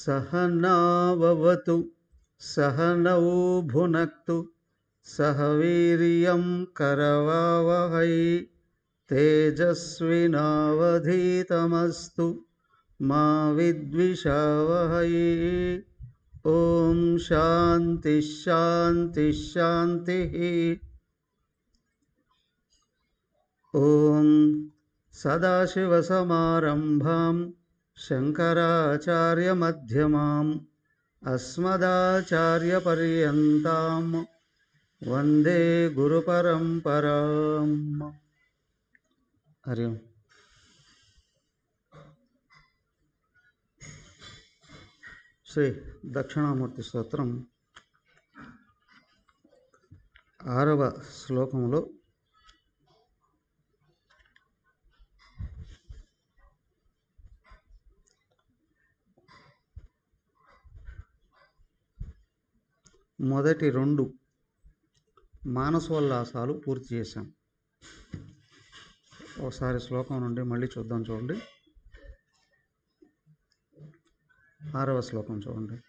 सहनाववतु सहनौ भुनक्तु सह वीर्यं करवावहै तेजस्विनावधीतमस्तु मा विद्विषावहै ॐ शान्तिः शान्तिः शान्तिः ॐ सदाशिवसमारम्भां शङ्कराचार्यमध्यमाम् अस्मदाचार्यपर्यन्तां वन्दे गुरुपरम्पराम् हरि ओम् శ్రీ దక్షిణామూర్తి స్తోత్రం ఆరవ శ్లోకంలో మొదటి రెండు మానసోల్లాసాలు పూర్తి చేశాం ఒకసారి శ్లోకం నుండి మళ్ళీ చూద్దాం చూడండి ఆరవ శ్లోకం చూడండి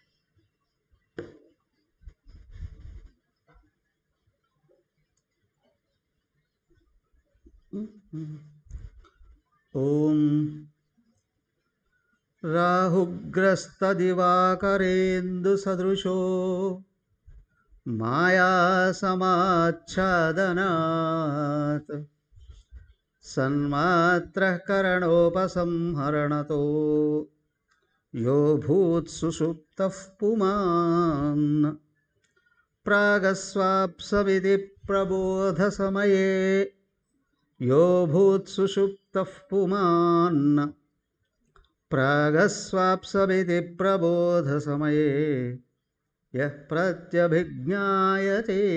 ఓం రాహుగ్రస్తదివాకరేందు సదృశో మాయాసమాచ్ఛాదనాత్ సన్మాత్రః కరణోపసంహరణతో यो भूत्सुषुप्तः पुमान् प्रागस्वाप्सविधि प्रबोधसमये यो भूत्सुषुप्तः पुमान् प्रागस्वाप्सविधि प्रबोधसमये यः प्रत्यभिज्ञायते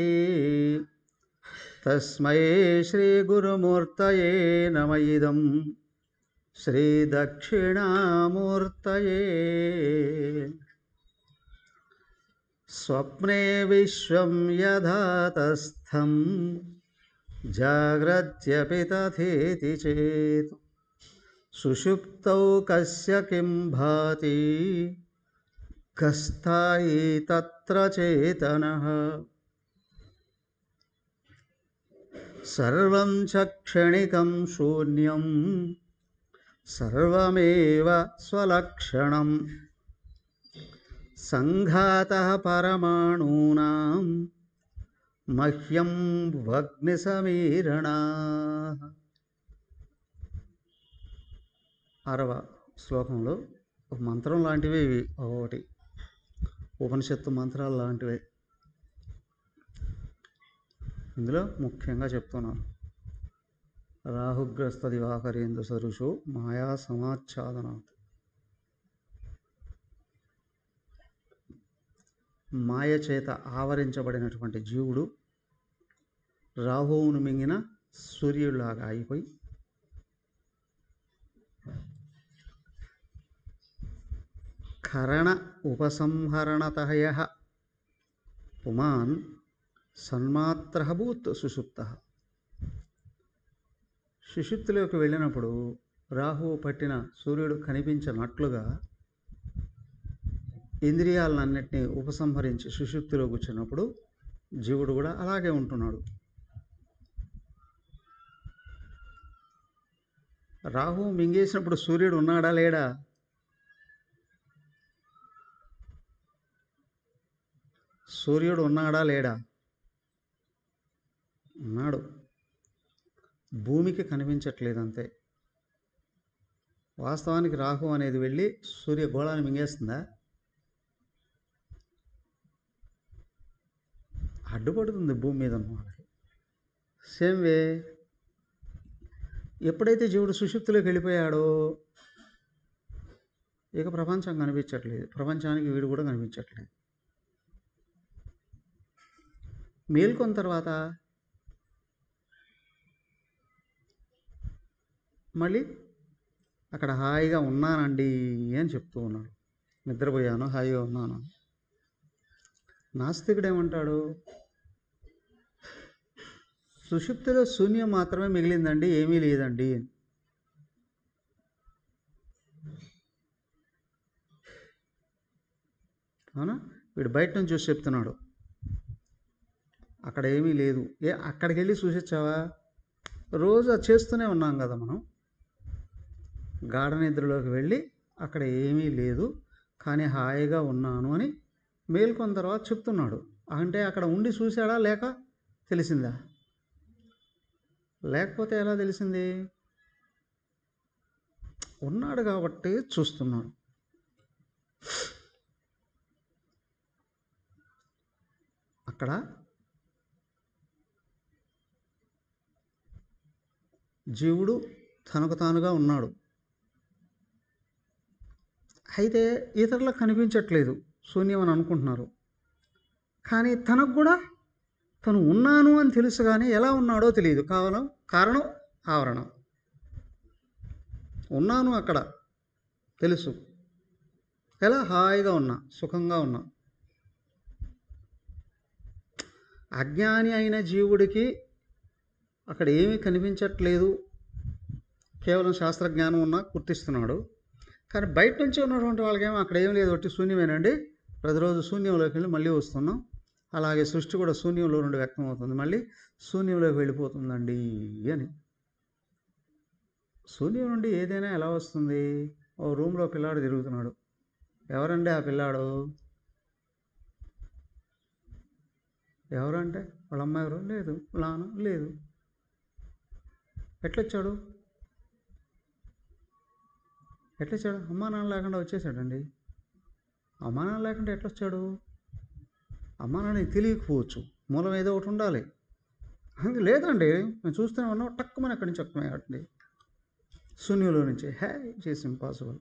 तस्मै श्रीगुरुमूर्तये नम इदम् श्रीदक्षिणामूर्तये स्वप्ने विश्वं यथातस्थं जाग्रत्यपि तथेति चेत् सुषुप्तौ कस्य किं भाति कस्थायि तत्र चेतनः सर्वं च क्षणिकं शून्यम् सर्वमेव स्वलक्षणं सङ्घातः परमाणूनां मह्यं వగ్నిసమీరణాः అరవ శ్లోకంలో ఒక మంత్రం లాంటివి ఇవి ఒకటి ఉపనిషత్తు మంత్రాలు లాంటివి ఇందులో ముఖ్యంగా చెప్తున్నారు రాహుగ్రస్త దివాకరేందు సరుషు మాయా సమాచ్ఛాదనాత్ మాయ చేత ఆవరించబడినటువంటి జీవుడు రాహువును మింగిన సూర్యుడిలాగా అయిపోయి కరణ ఉపసంహరణతయ పుమాన్ సన్మాత్ర భూత్ సుషుప్త సుషుప్తిలోకి వెళ్ళినప్పుడు రాహువు పట్టిన సూర్యుడు కనిపించినట్లుగా ఇంద్రియాలన్నింటినీ ఉపసంహరించి సుషుప్తిలో కూర్చున్నప్పుడు జీవుడు కూడా అలాగే ఉంటున్నాడు రాహువు మింగేసినప్పుడు సూర్యుడు ఉన్నాడా లేడా సూర్యుడు ఉన్నాడా లేడా ఉన్నాడు భూమికి కనిపించట్లేదు అంతే వాస్తవానికి రాహు అనేది వెళ్ళి సూర్య గోళాన్ని మింగేస్తుందా అడ్డుపడుతుంది భూమి మీద ఉన్న వాళ్ళకి సేమ్ వే ఎప్పుడైతే జీవుడు సుషుప్తిలోకి వెళ్ళిపోయాడో ఇక ప్రపంచం కనిపించట్లేదు ప్రపంచానికి వీడు కూడా కనిపించట్లేదు మేల్కొన్న తర్వాత మళ్ళీ అక్కడ హాయిగా ఉన్నానండి అని చెప్తూ ఉన్నాడు నిద్రపోయాను హాయిగా ఉన్నాను నాస్తికుడు ఏమంటాడు సుషుప్తిలో శూన్యం మాత్రమే మిగిలిందండి ఏమీ లేదండి అవునా వీడు బయట నుంచి చూసి చెప్తున్నాడు అక్కడ ఏమీ లేదు ఏ అక్కడికి వెళ్ళి చూసొచ్చావా రోజు అది చేస్తూనే ఉన్నాం కదా మనం గాఢ నిద్రలోకి వెళ్ళి అక్కడ ఏమీ లేదు కానీ హాయిగా ఉన్నాను అని మేల్కొన్న తర్వాత చెప్తున్నాడు అంటే అక్కడ ఉండి చూశాడా లేక తెలిసిందా లేకపోతే ఎలా తెలిసింది ఉన్నాడు కాబట్టి చూస్తున్నాడు అక్కడ జీవుడు తనకు తానుగా ఉన్నాడు అయితే ఇతరులకు కనిపించట్లేదు శూన్యం అని అనుకుంటున్నారు కానీ తనకు కూడా తను ఉన్నాను అని తెలుసు కానీ ఎలా ఉన్నాడో తెలియదు కావలం కారణం ఆవరణం ఉన్నాను అక్కడ తెలుసు ఎలా హాయిగా ఉన్నా సుఖంగా ఉన్నా అజ్ఞాని అయిన జీవుడికి అక్కడ ఏమీ కనిపించట్లేదు కేవలం శాస్త్రజ్ఞానం ఉన్నా గుర్తిస్తున్నాడు కానీ బయట నుంచి ఉన్నటువంటి వాళ్ళకేమో అక్కడ ఏం లేదు ఒట్టి శూన్యమేనండి ప్రతిరోజు శూన్యంలోకి వెళ్ళి మళ్ళీ వస్తున్నాం అలాగే సృష్టి కూడా శూన్యంలో నుండి వ్యక్తం అవుతుంది మళ్ళీ శూన్యంలోకి వెళ్ళిపోతుందండి అని శూన్యం నుండి ఏదైనా ఎలా వస్తుంది ఓ రూమ్లో పిల్లాడు తిరుగుతున్నాడు ఎవరండి ఆ పిల్లాడు ఎవరంటే వాళ్ళ అమ్మాయి ఎవరు లేదు లాను లేదు ఎట్లొచ్చాడు ఎట్లొచ్చాడు అమ్మా నాన్న లేకుండా వచ్చేసాడండి అమ్మా నాన్న లేకుండా ఎట్లొచ్చాడు అమ్మా నాన్న తెలియకపోవచ్చు మూలం ఏదో ఒకటి ఉండాలి అది లేదండి మేము చూస్తూనే ఉన్నాం టక్కుమని అక్కడి నుంచి ఒక్కమయ్యాడండి శూన్యంలో నుంచి హే చేసి ఇంపాసిబుల్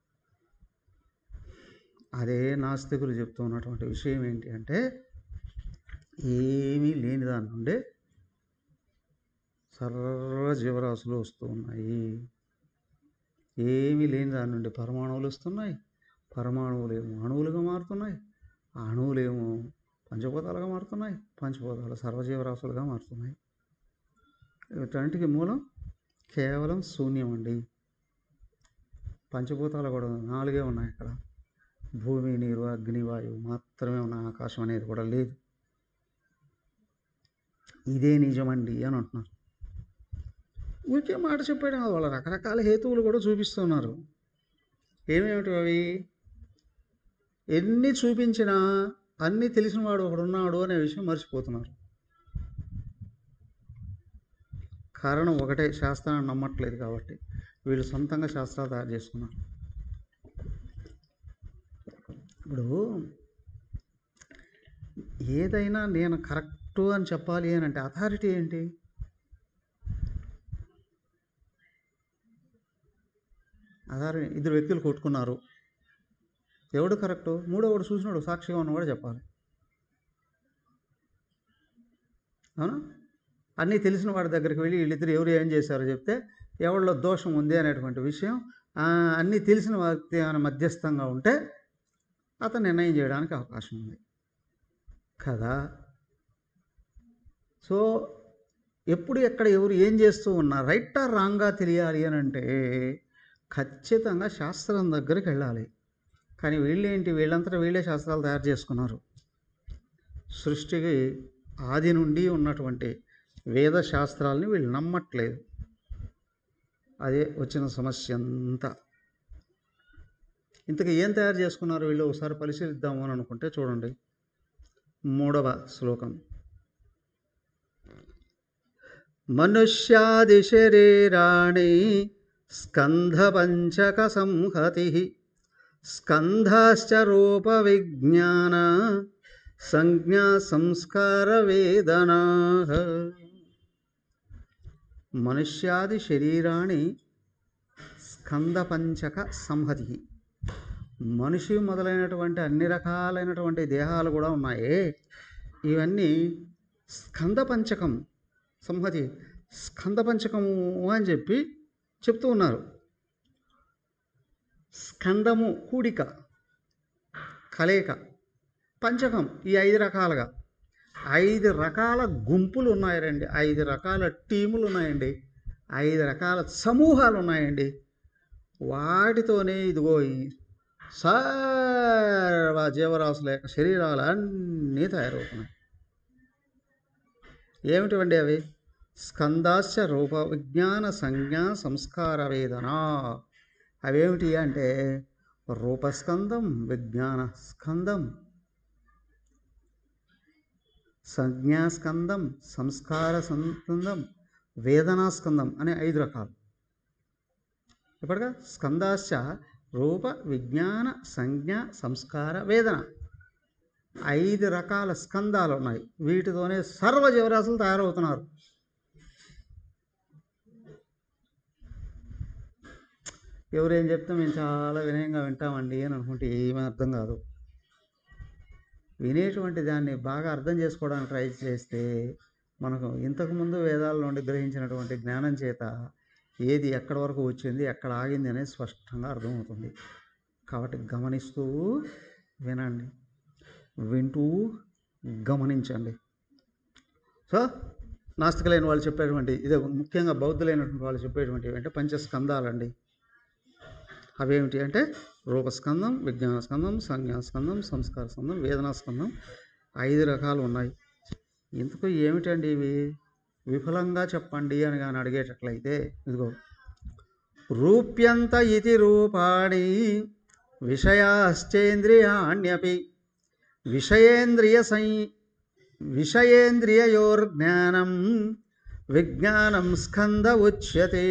అదే నాస్తికులు చెప్తూ ఉన్నటువంటి విషయం ఏంటి అంటే ఏమీ లేని దాని నుండి సర్వ జీవరాశులు వస్తూ ఉన్నాయి ఏమీ లేని దాని నుండి పరమాణువులు వస్తున్నాయి పరమాణువులేమో అణువులుగా మారుతున్నాయి ఆ అణువులేమో పంచభూతాలుగా మారుతున్నాయి పంచభూతాలు సర్వజీవరాశులుగా మారుతున్నాయి వీటన్నిటికీ మూలం కేవలం శూన్యం అండి పంచభూతాలు కూడా నాలుగే ఉన్నాయి ఇక్కడ భూమి నీరు అగ్ని వాయువు మాత్రమే ఉన్నాయి ఆకాశం అనేది కూడా లేదు ఇదే నిజమండి అని అంటున్నారు ఊరికే మాట చెప్పాడు కాదు వాళ్ళ రకరకాల హేతువులు కూడా చూపిస్తున్నారు ఏమేమిటి అవి ఎన్ని చూపించినా అన్నీ తెలిసిన వాడు ఒకడున్నాడు అనే విషయం మర్చిపోతున్నారు కారణం ఒకటే శాస్త్రాన్ని నమ్మట్లేదు కాబట్టి వీళ్ళు సొంతంగా శాస్త్రాలు తయారు చేసుకున్నారు ఇప్పుడు ఏదైనా నేను కరెక్టు అని చెప్పాలి అని అంటే అథారిటీ ఏంటి అథారిటీ ఇద్దరు వ్యక్తులు కొట్టుకున్నారు ఎవడు కరెక్టు మూడో వాడు చూసినాడు సాక్షిగా ఉన్నవాడు చెప్పాలి అవునా అన్నీ తెలిసిన వాడి దగ్గరికి వెళ్ళి వీళ్ళిద్దరు ఎవరు ఏం చేశారో చెప్తే ఎవరిలో దోషం ఉంది అనేటువంటి విషయం ఆ, అన్నీ తెలిసిన వ్యక్తి ఆయన మధ్యస్థంగా ఉంటే అతను నిర్ణయం చేయడానికి అవకాశం ఉంది కదా సో ఎప్పుడు ఎక్కడ ఎవరు ఏం చేస్తూ ఉన్నా రైట్ ఆర్ రాంగ్గా తెలియాలి అని అంటే ఖచ్చితంగా శాస్త్రం దగ్గరికి వెళ్ళాలి కానీ వీళ్ళేంటి వీళ్ళంతటా వీళ్ళే శాస్త్రాలు తయారు చేసుకున్నారు సృష్టికి ఆది నుండి ఉన్నటువంటి వేద శాస్త్రాలని వీళ్ళు నమ్మట్లేదు అదే వచ్చిన సమస్య అంతా ఇంతకు ఏం తయారు చేసుకున్నారు వీళ్ళు ఒకసారి పరిశీలిద్దాము అని అనుకుంటే చూడండి మూడవ శ్లోకం మనుష్యాది శరీరాణి స్కంధపంచక సంహతి స్కంధాశ్చ రూప విజ్ఞాన సంజ్ఞా సంస్కార వేదనా మనుష్యాది శరీరాణి స్కందపంచక సంహతి మనిషి మొదలైనటువంటి అన్ని రకాలైనటువంటి దేహాలు కూడా ఉన్నాయి ఇవన్నీ స్కందపంచకం సంహతి స్కందపంచకము అని చెప్పి చెప్తూ ఉన్నారు స్కందము కూడిక కలయిక పంచకం ఈ ఐదు రకాలుగా ఐదు రకాల గుంపులు ఉన్నాయండి ఐదు రకాల టీములు ఉన్నాయండి ఐదు రకాల సమూహాలు ఉన్నాయండి వాటితోనే ఇదిగో ఈ సర్వ జీవరాశుల యొక్క శరీరాలు అన్నీ తయారవుతున్నాయి ఏమిటివండి అవి స్కందాశ్చ రూప విజ్ఞాన సంజ్ఞా సంస్కార వేదన అవేమిటి అంటే రూపస్కందం విజ్ఞాన స్కందం సంజ్ఞాస్కందం సంస్కార స్కందం వేదనాస్కందం అనే ఐదు రకాలు ఇప్పటిగా స్కందాశ్చ రూప విజ్ఞాన సంజ్ఞ సంస్కార వేదన ఐదు రకాల స్కందాలు ఉన్నాయి వీటితోనే సర్వ జీవరాశులు తయారవుతున్నారు ఎవరేం చెప్తే మేము చాలా వినయంగా వింటామండి అని అనుకుంటే ఏమీ అర్థం కాదు వినేటువంటి దాన్ని బాగా అర్థం చేసుకోవడానికి ట్రై చేస్తే మనకు ఇంతకుముందు వేదాల నుండి గ్రహించినటువంటి జ్ఞానం చేత ఏది ఎక్కడి వరకు వచ్చింది ఎక్కడ ఆగింది అనేది స్పష్టంగా అర్థమవుతుంది కాబట్టి గమనిస్తూ వినండి వింటూ గమనించండి సో నాస్తికులైన వాళ్ళు చెప్పేటువంటి ఇదే ముఖ్యంగా బౌద్ధులైనటువంటి వాళ్ళు చెప్పేటువంటి అంటే పంచస్కందాలండి అవేమిటి అంటే రూపస్కందం విజ్ఞాన స్కందం సంజ్ఞాస్కందం సంస్కార స్కందం వేదనా స్కందం ఐదు రకాలు ఉన్నాయి ఇంతకు ఏమిటండి ఇవి విఫలంగా చెప్పండి అని కానీ అడిగేటట్లయితే ఇదిగో రూప్యంత ఇది రూపాణి విషయాశ్చేంద్రియాణ్యపి విషయేంద్రియ సై విషయేంద్రియయోర్జ్ఞానం విజ్ఞానం స్కంద ఉచ్యతే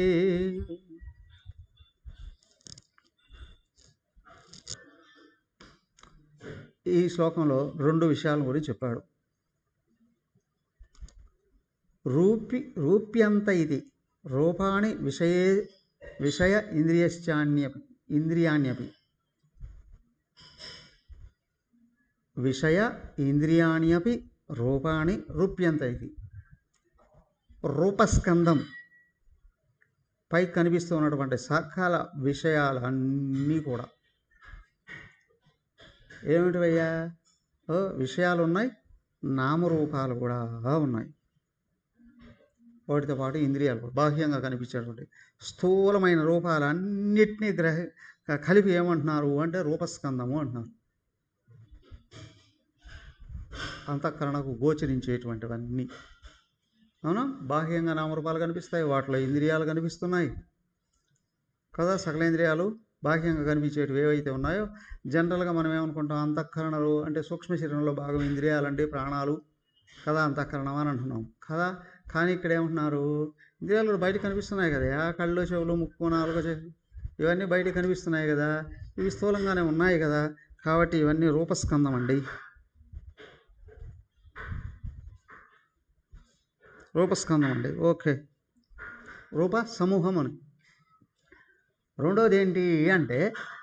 ఈ శ్లోకంలో రెండు విషయాల గురించి చెప్పాడు రూపి రూప్యంత ఇది రూపాణి విషయే విషయ ఇంద్రియశ్చాన్యపి ఇంద్రియాణ్యపి విషయ ఇంద్రియాణ్యపి రూపాణి రూప్యంత ఇది రూపస్కందం పై కనిపిస్తూ ఉన్నటువంటి సకల విషయాలన్నీ కూడా ఏమిటివయ్యా ఓ విషయాలు ఉన్నాయి నామరూపాలు కూడా ఉన్నాయి వాటితో పాటు ఇంద్రియాలు కూడా బాహ్యంగా కనిపించేటువంటి స్థూలమైన రూపాలన్నిటినీ గ్రహ కలిపి ఏమంటున్నారు అంటే రూపస్కందము అంటున్నారు అంతఃకరణకు గోచరించేటువంటివన్నీ అవునా బాహ్యంగా నామరూపాలు కనిపిస్తాయి వాటిలో ఇంద్రియాలు కనిపిస్తున్నాయి కదా సకలేంద్రియాలు బాహ్యంగా కనిపించేటివి ఏవైతే ఉన్నాయో జనరల్గా మనం ఏమనుకుంటాం అంతఃకరణలు అంటే సూక్ష్మ శరీరంలో భాగం ఇంద్రియాలంటే ప్రాణాలు కదా అంతఃకరణం అని అంటున్నాం కదా కానీ ఇక్కడ ఏమంటున్నారు ఇంద్రియాలు కూడా బయట కనిపిస్తున్నాయి కదా ఆ కళ్ళు చెవులు ముక్కు నాలుగు చె- ఇవన్నీ బయట కనిపిస్తున్నాయి కదా ఇవి స్థూలంగానే ఉన్నాయి కదా కాబట్టి ఇవన్నీ రూపస్కందం అండి రూపస్కందం అండి ఓకే రూప సమూహం అని రెండోది ఏంటి అంటే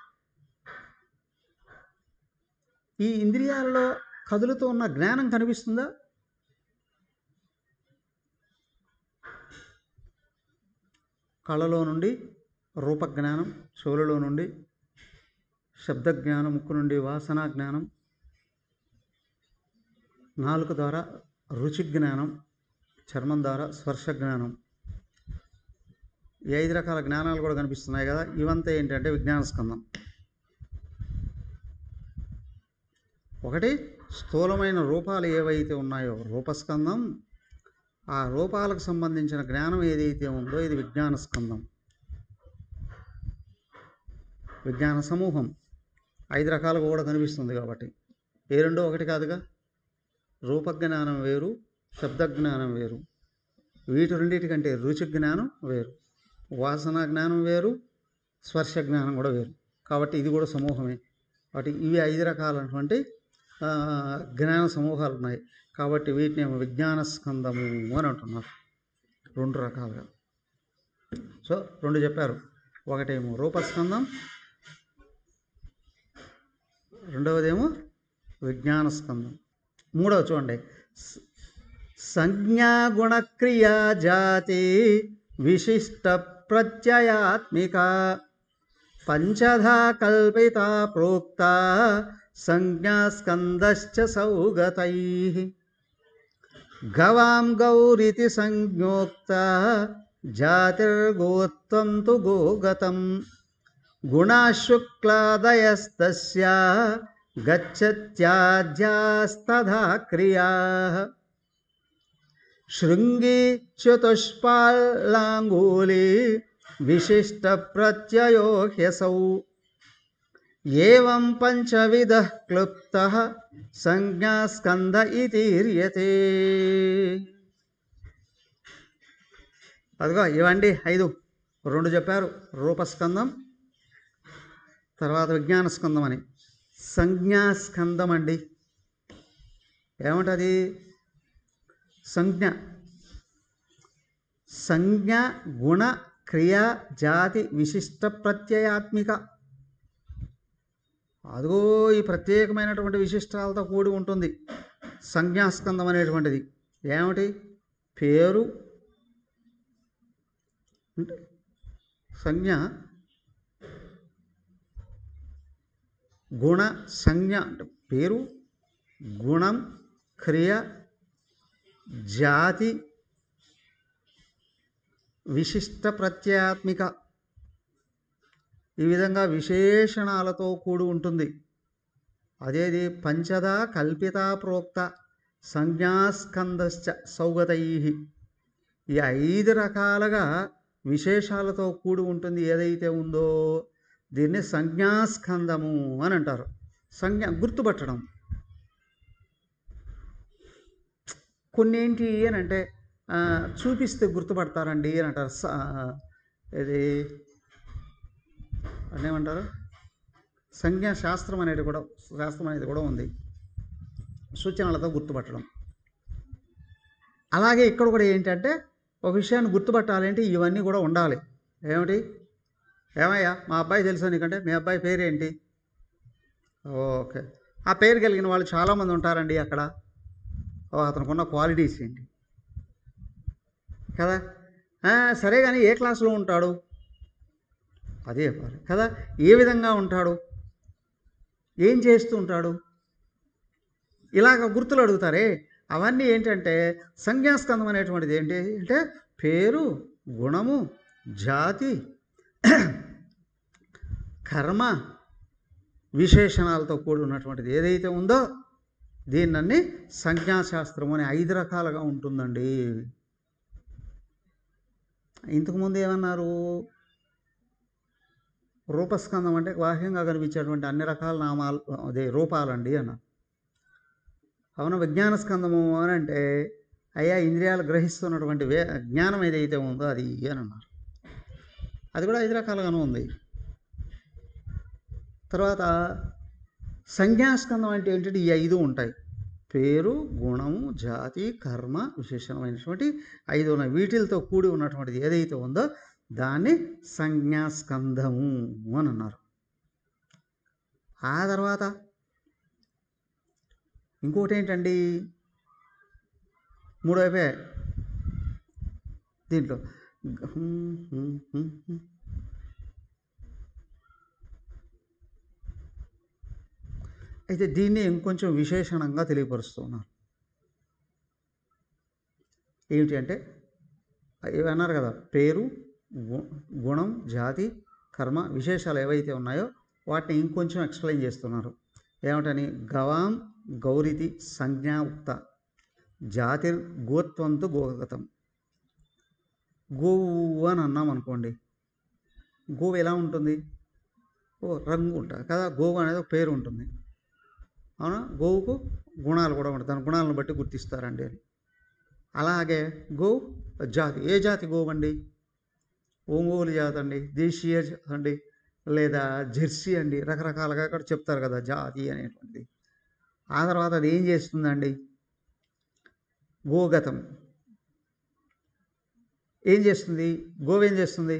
ఈ ఇంద్రియాలలో కదులుతూ ఉన్న జ్ఞానం కనిపిస్తుందా కళలో నుండి రూపజ్ఞానం చెవులలో నుండి శబ్దజ్ఞానం ముక్కు నుండి వాసనా జ్ఞానం నాలుక ద్వారా రుచి జ్ఞానం చర్మం ద్వారా స్పర్శ జ్ఞానం ఈ ఐదు రకాల జ్ఞానాలు కూడా కనిపిస్తున్నాయి కదా ఇవంతా ఏంటంటే విజ్ఞాన స్కందం ఒకటి స్థూలమైన రూపాలు ఏవైతే ఉన్నాయో రూపస్కందం ఆ రూపాలకు సంబంధించిన జ్ఞానం ఏదైతే ఉందో ఇది విజ్ఞాన స్కందం విజ్ఞాన సమూహం ఐదు రకాలుగా కూడా కనిపిస్తుంది కాబట్టి ఏ రెండో ఒకటి కాదుగా రూపజ్ఞానం వేరు శబ్దజ్ఞానం వేరు వీటి రెండింటికంటే రుచి జ్ఞానం వేరు వాసన జ్ఞానం వేరు స్పర్శ జ్ఞానం కూడా వేరు కాబట్టి ఇది కూడా సమూహమే కాబట్టి ఇవి ఐదు రకాలైనటువంటి ఆ, జ్ఞాన సమూహాలు ఉన్నాయి కాబట్టి వీటిని ఏమో విజ్ఞాన స్కందము అని అంటున్నారు రెండు రకాలుగా సో రెండు చెప్పారు ఒకటేమో రూపస్కందం రెండవదేమో విజ్ఞాన స్కందం మూడవ చూడండి స- సంజ్ఞా గుణక్రియా జాతి విశిష్ట ప్రత్యయాత్మిక పంచధా కల్పిత ప్రోక్త సంజ్ఞాస్కందశ్చ సౌగతై గవాం గౌరితి సంజ్ఞోక్త జాతిర్గోత్వం తు గోగతం గుణాశుక్లాదయస్తస్య గచ్చత్యాజ్యాస్తథా క్రియా శృంగి చతుష్పాలాంగూలి విశిష్ట ప్రత్యయో హ్యసౌ ఏవం పంచవిధ క్లుప్త సంజ్ఞాస్కంద ఇతీర్యతే అదిగో ఇవండి ఐదు రెండు చెప్పారు రూపస్కందం తర్వాత విజ్ఞాన స్కందం అని సంజ్ఞాస్కందం అండి ఏమంటది సంజ్ఞ సంజ్ఞ గుణ క్రియా జాతి విశిష్ట ప్రత్యయాత్మిక అదిగో ఈ ప్రత్యేకమైనటువంటి విశిష్టాలతో కూడి ఉంటుంది సంజ్ఞాస్కందం అనేటువంటిది ఏమిటి పేరు అంటే సంజ్ఞ గుణ సంజ్ఞ అంటే పేరు గుణం క్రియ జాతి విశిష్ట ప్రత్యాత్మిక ఈ విధంగా విశేషణాలతో కూడి ఉంటుంది అదేది పంచద కల్పిత ప్రోక్త సంజ్ఞాస్కందశ్చ సౌగతై ఈ ఐదు రకాలుగా విశేషాలతో కూడి ఉంటుంది ఏదైతే ఉందో దీన్ని సంజ్ఞాస్కందము అని అంటారు సంజ్ఞ గుర్తుపట్టడం కొన్ని ఏంటి అని అంటే ఆ, చూపిస్తే గుర్తుపడతారండి అని అంటారు స- ఇది ఏమంటారు సంజ్ఞా శాస్త్రం అనేది కూడా శాస్త్రం అనేది కూడా ఉంది సూచనలతో గుర్తుపట్టడం అలాగే ఇక్కడ కూడా ఏంటంటే ఒక విషయాన్ని గుర్తుపట్టాలంటే ఇవన్నీ కూడా ఉండాలి ఏమిటి ఏమయ్యా మా అబ్బాయి తెలుసా నీకంటే మీ అబ్బాయి పేరేంటి ఓకే ఆ పేరు కలిగిన వాళ్ళు చాలామంది ఉంటారండి అక్కడ ఓ అతనికి ఉన్న క్వాలిటీస్ ఏంటి కదా ఆ, సరే కానీ ఏ క్లాస్లో ఉంటాడు అదే చెప్పాలి కదా ఏ విధంగా ఉంటాడు ఏం చేస్తూ ఉంటాడు ఇలాగ గుర్తులు అడుగుతారే అవన్నీ ఏంటంటే సంజ్ఞాస్కందం అనేటువంటిది ఏంటి అంటే పేరు గుణము జాతి కర్మ విశేషణాలతో కూడి ఉన్నటువంటిది ఏదైతే ఉందో దీన్ని సంజ్ఞాశాస్త్రం అని ఐదు రకాలుగా ఉంటుందండి ఇంతకుముందు ఏమన్నారు రూపస్కందం అంటే బాహ్యంగా కనిపించేటువంటి అన్ని రకాల నామాలు అదే రూపాలండి అన్నారు అవును విజ్ఞాన స్కందము అని అంటే అయ్యా ఇంద్రియాలు గ్రహిస్తున్నటువంటి వే జ్ఞానం ఏదైతే ఉందో అది అని అన్నారు అది కూడా ఐదు రకాలుగానే ఉంది తర్వాత సంజ్ఞాస్కందం అంటే ఏంటంటే ఈ ఐదు ఉంటాయి పేరు గుణము జాతి కర్మ విశేషమైనటువంటి ఐదు ఉన్నాయి వీటిలతో కూడి ఉన్నటువంటిది ఏదైతే ఉందో దాన్ని సంజ్ఞాస్కందము అని అన్నారు ఆ తర్వాత ఇంకోటి ఏంటండి మూడో అయిపోయాయి దీంట్లో హ్మ్, హ్మ్, హ్మ్, హ్మ్. అయితే దీన్ని ఇంకొంచెం విశేషణంగా తెలియపరుస్తున్నారు ఏమిటి అంటే ఇవి అన్నారు కదా పేరు గు- గుణం జాతి కర్మ విశేషాలు ఏవైతే ఉన్నాయో వాటిని ఇంకొంచెం ఎక్స్ప్లెయిన్ చేస్తున్నారు ఏమిటని గవాం గౌరితి సంజ్ఞా ఉక్త జాతిర్ గోత్వంతు గోగతం గోవు అని అన్నాం అనుకోండి గోవు ఎలా ఉంటుంది ఓ రంగు ఉంటుంది కదా గోవు అనేది ఒక పేరు ఉంటుంది అవునా గోవుకు గుణాలు కూడా ఉంటాయి దాని గుణాలను బట్టి గుర్తిస్తారండి అని అలాగే గోవు జాతి ఏ జాతి గోవు అండి ఒంగోలు జాతి అండి దేశీయ జాతి అండి లేదా జెర్సీ అండి రకరకాలుగా ఇక్కడ చెప్తారు కదా జాతి అనేటువంటిది ఆ తర్వాత అది ఏం చేస్తుందండి గోగతం ఏం చేస్తుంది గోవు ఏం చేస్తుంది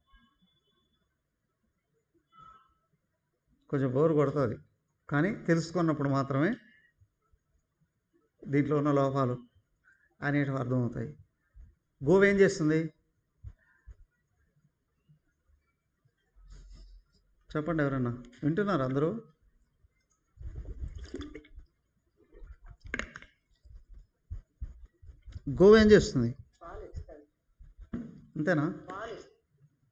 కొంచెం బోరు కొడుతుంది కానీ తెలుసుకున్నప్పుడు మాత్రమే దీంట్లో ఉన్న లోపాలు అనేటివి అర్థమవుతాయి గోవు ఏం చేస్తుంది చెప్పండి ఎవరన్నా వింటున్నారు అందరూ గోవు ఏం చేస్తుంది అంతేనా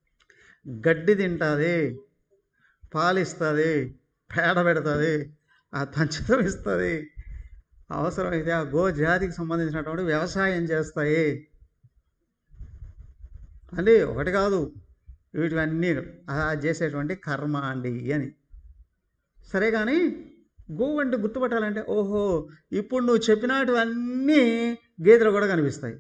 గడ్డి తింటుంది పాలిస్తుంది పేడ పెడుతుంది ఆ పంచతం ఇస్తుంది అవసరమైతే ఆ గో జాతికి సంబంధించినటువంటి వ్యవసాయం చేస్తాయి అండి ఒకటి కాదు వీటివన్నీ ఆ చేసేటువంటి కర్మ అండి అని సరే కానీ గోవు అంటే గుర్తుపట్టాలంటే ఓహో ఇప్పుడు నువ్వు చెప్పినటువన్నీ గేదెలు కూడా కనిపిస్తాయి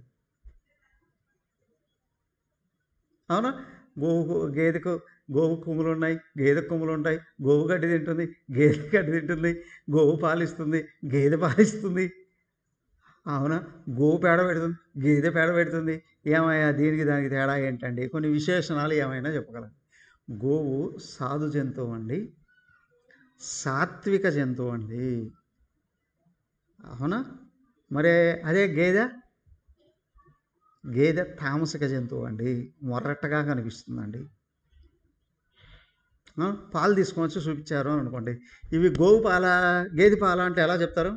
అవునా గోవు గేదెకు గోవు కొమ్ములు ఉన్నాయి గేదె కొమ్ములు ఉంటాయి గోవు గడ్డి తింటుంది గేదె గడ్డి తింటుంది గోవు పాలిస్తుంది గేదె పాలిస్తుంది అవునా గోవు పేడ పెడుతుంది గేదె పేడ పెడుతుంది ఏమయ్యా దీనికి దానికి తేడా ఏంటండి కొన్ని విశేషణాలు ఏమైనా చెప్పగలం గోవు సాధు జంతువు అండి సాత్విక జంతువు అండి అవునా మరి అదే గేదె గేదె తామసిక జంతువు అండి మొర్రట్టగా కనిపిస్తుందండి ఆ, పాలు తీసుకొని వచ్చి చూపించారు అని అనుకోండి ఇవి గోవు పాల గేదె పాల అంటే ఎలా చెప్తారు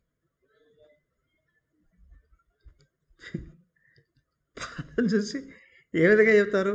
పాలను చూసి ఏ విధంగా చెప్తారు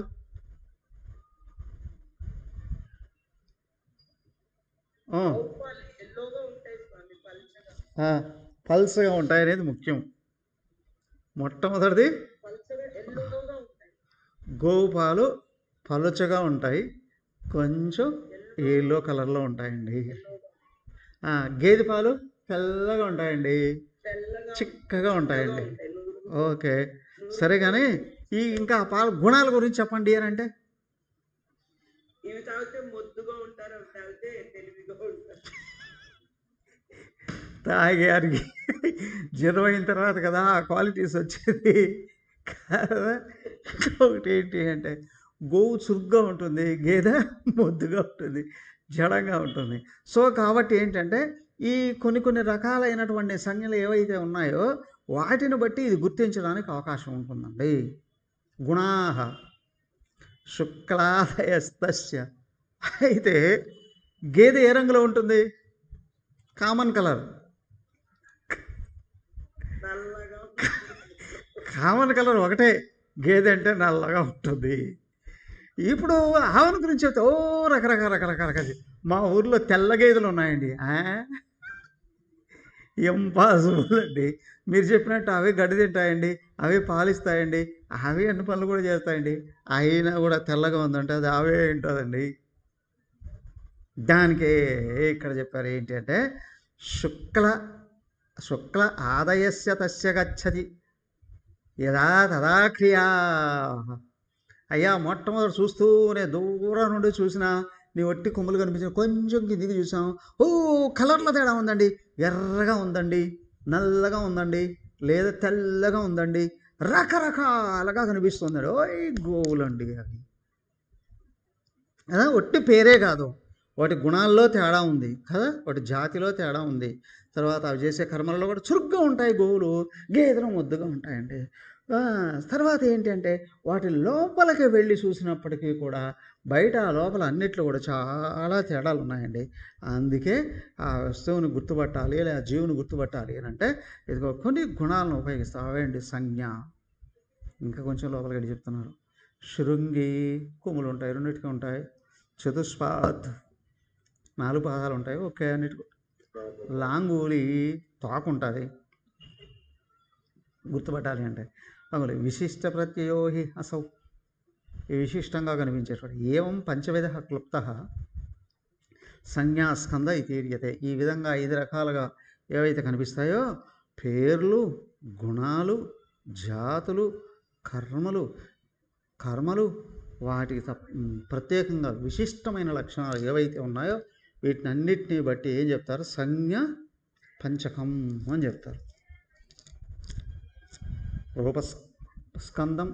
ఆ, ఎల్లోగా ఉంటాయి స్వామి పల్చగా ఆ, పల్సగా ఉంటాయి అనేది ముఖ్యం మొట్టమొదటిది పల్చగా ఎల్లోగా ఉంటాయి గోవు పాలు పలుచగా ఉంటాయి కొంచెం ఎల్లో కలర్లో ఉంటాయండి ఆ, గేదె పాలు తెల్లగా ఉంటాయండి తెల్లగా చిక్కగా ఉంటాయండి ఉంటాయి నూరు ఓకే సరే కానీ ఈ ఇంకా ఆ పాల గుణాల గురించి చెప్పండి అని అంటే ఇవి తాగితే మొద్దుగా ఉంటారు అవి తాగితే తెలివిగా ఉంటారు తాగారికి జీర్ణం అయిన తర్వాత కదా ఆ క్వాలిటీస్ వచ్చేది కదా ఇంకొకటి ఏంటి అంటే గోవు చురుగ్గా ఉంటుంది గేదె మొద్దుగా ఉంటుంది జడంగా ఉంటుంది సో కాబట్టి ఏంటంటే ఈ కొన్ని కొన్ని రకాలైనటువంటి సంజ్ఞలు ఏవైతే ఉన్నాయో వాటిని బట్టి ఇది గుర్తించడానికి అవకాశం ఉంటుందండి గుణాహ శుక్లాదయస్తస్య అయితే గేదె ఏ రంగులో ఉంటుంది కామన్ కలర్ నల్లగా కామన్ కలర్ ఒకటే గేదె అంటే నల్లగా ఉంటుంది ఇప్పుడు ఆవుల గురించి చెప్తే ఓ రకరకాల రకరకాల మా ఊర్లో తెల్ల గేదెలు ఉన్నాయండి ఇంపాసిబుల్ అండి మీరు చెప్పినట్టు అవి గడ్డి తింటాయండి అవి పాలిస్తాయండి అవి అన్ని పనులు కూడా చేస్తాయండి అయినా కూడా తెల్లగా ఉందంటే అది అవే ఉంటుందండి దానికే ఇక్కడ చెప్పారు ఏంటి అంటే శుక్ల శుక్ల ఆదయస్య తస్య గచ్చతి యదా తదా క్రియా అయ్యా మొట్టమొదటి చూస్తూనే దూరం నుండి చూసినా నీ ఒట్టి కొమ్ములు కనిపించిన కొంచెం కిందికి చూసాం ఓ కలర్లో తేడా ఉందండి ఎర్రగా ఉందండి నల్లగా ఉందండి లేదా తెల్లగా ఉందండి రకరకాలుగా కనిపిస్తుంది ఓయ్ గోవులండి అవి కదా ఒట్టి పేరే కాదు వాటి గుణాల్లో తేడా ఉంది కదా వాటి జాతిలో తేడా ఉంది తర్వాత అవి చేసే కర్మలలో కూడా చురుగ్గా ఉంటాయి గోవులు గేదెలు ముద్దుగా ఉంటాయండి ఆ, తర్వాత ఏంటంటే వాటి లోపలికి వెళ్ళి చూసినప్పటికీ కూడా బయట ఆ లోపల అన్నిట్లో కూడా చాలా తేడాలు ఉన్నాయండి అందుకే ఆ వస్తువుని గుర్తుపట్టాలి లేదా ఆ జీవుని గుర్తుపట్టాలి అని అంటే ఇదిగో కొన్ని గుణాలను ఉపయోగిస్తాం అవేంటి సంజ్ఞ ఇంకా కొంచెం లోపలికి వెళ్ళి చెప్తున్నారు శృంగి కొమ్ములు ఉంటాయి రెండింటికి ఉంటాయి చతుష్పాద్ నాలుగు పాదాలు ఉంటాయి ఒకే అన్నిటికి లాంగూలి తోక ఉంటుంది గుర్తుపట్టాలి అంటే అందులో విశిష్ట ప్రత్యయో హి అసౌ ఈ విశిష్టంగా కనిపించేటువంటి ఏవం పంచవిధ క్లుప్త సంజ్ఞాస్కంద ఇతీర్యతే ఈ విధంగా ఐదు రకాలుగా ఏవైతే కనిపిస్తాయో పేర్లు గుణాలు జాతులు కర్మలు కర్మలు వాటికి తప్ ప్రత్యేకంగా విశిష్టమైన లక్షణాలు ఏవైతే ఉన్నాయో వీటిని అన్నిటినీ బట్టి ఏం చెప్తారు సంజ్ఞ పంచకం అని చెప్తారు రూపస్ స్కందం